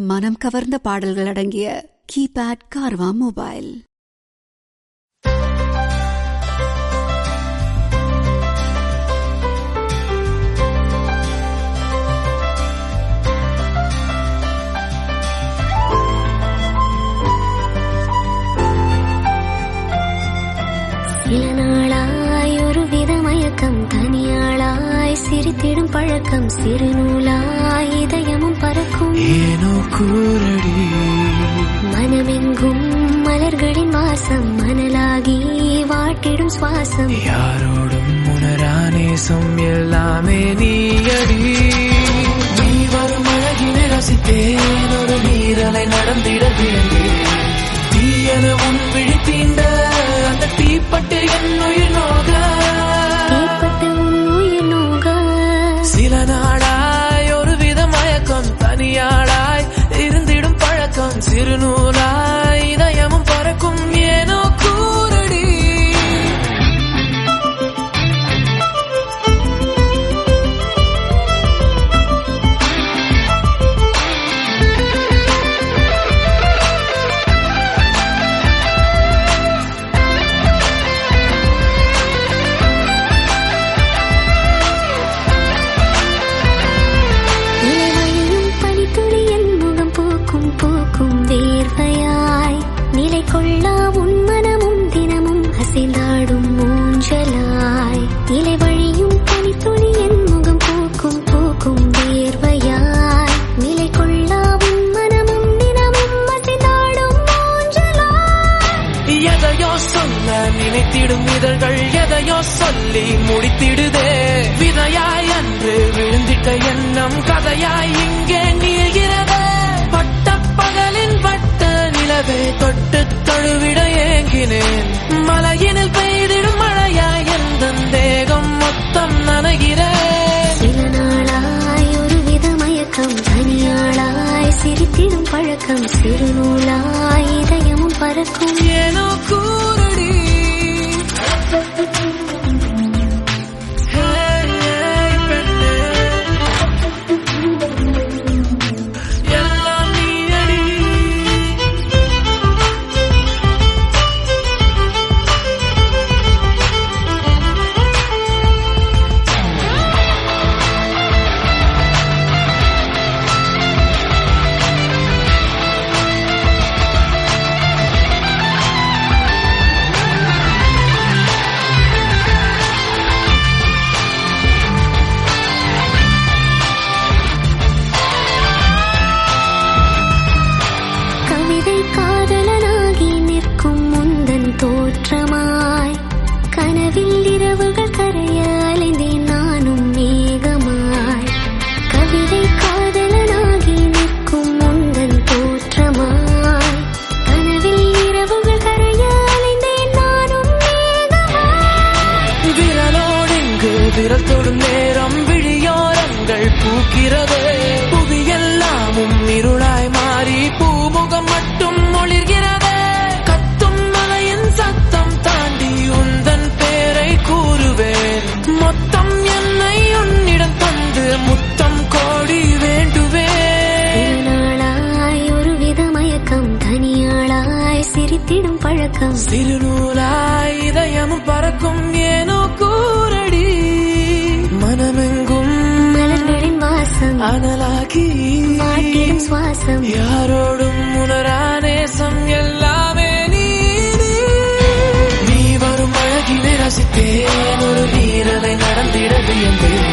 மனம் கவர்ந்த பாடல்கள் அடங்கிய கீபேட் கார்வா மொபைல் சில நாளாய் ஒரு வித மயக்கம் தனியாளாய் சிரித்திடும் பழக்கம் சிறுநூலாய் இதயமும் பறக்கும் ஏனோ கூரடி மனமெங்கும் மலர்களின் வாசம் மணலாகி வாட்டிடும் சுவாசம் யாரோடும் உணரானேசம் எல்லாமே நீயடி நீ வரும் அழகினை ரசித்தேன் ஒரு நீரலை நடந்திட விரும்பேன் தீயன உன் விழி தீண்ட அந்த தீப்பட்டு என் உயிர் நோக ஏற்பட்டு உன் உயிர் நோக சில நாளாய் ஒரு வித மயக்கம் தனியாளாய் இருந்திடும் பழக்கம் சிறுநூலாய் இதயமும் பறக்கும் ஏனோ கூரடி இலைவழியும் பனித்துளி என் முகம் பூக்கும் பூக்கும் வேர்வையாய் நிலை கொள்ளா உன் மனமும் தினமும் அசைந்தாடும் ஊஞ்சலாய் இலை வழியும் பனித்துளி என் முகம் பூக்கும் பூக்கும் வேர்வையாய் நிலை கொள்ளா உன் மனமும் தினமும் அசைந்தாடும் ஊஞ்சலாய் எதையோ சொல்ல நினைத்திடும் இதழ்கள் எதையோ சொல்லி முடித்திடுதே விதையாய் அன்று விழுந்திட்ட எண்ணம் கதையாய் இங்கே நீள்கிறதே பட்ட பகலின் வட்ட நிலவே தொட்டு தழுவிட ஏங்கினேன் மலையினில் பெய்திடும் மழையாய் எந்த தேகம் மொத்தம் நனைகிறேன் சில நாளாய் ஒரு வித மயக்கம் தனியாளாய் சிரித்திடும் பழக்கம் சிறுநூலாய் இதயமும் பறக்கும் ஏனோ கூரடி Hey, hey, பெண்ணே. எல்லாம் நீயடி. கவிதை காதலனாகி நிற்கும் முந்தன் தோற்றமாய் கனவில் இரவுகள் கரைய அலைந்தேன் நானும் மேகமாய் கவிதை காதலனாகி நிற்கும் முந்தன் தோற்றமாய் கனவில் இரவுகள் கரைய அலைந்தேன் நானும் மேகமாய் விரலோடெங்கு விரல் தொடும் நேரம் விழியோரங்கள் பூக்கிறதே புவியெல்லாமும் இருளாய் மாறி பூமுகம் மட்டும் ஒளிர்கிறதே கத்தும் மலையின் சத்தம் தாண்டி உந்தன் பேரை கூறுவேன் மொத்தம் என்னை உன்னிடம் தந்து முத்தம் கோடி வேண்டுவேன் நாளாய் ஒரு வித மயக்கம் தனியாளாய் சிரித்திடும் பழக்கம் சிறுநூலாய் இதயமும் பறக்கும் ஏனோ கூரடி மனமெங்கும் மலர்களின் வாசம் அனலாகி மாட்டிடும் சுவாசம் யாரோடும் உணரானேசம் எல்லாமே நீ நீ வரும் அழகினை ரசித்தேன் ஒரு நீரலை நடந்திட வியந்தேன்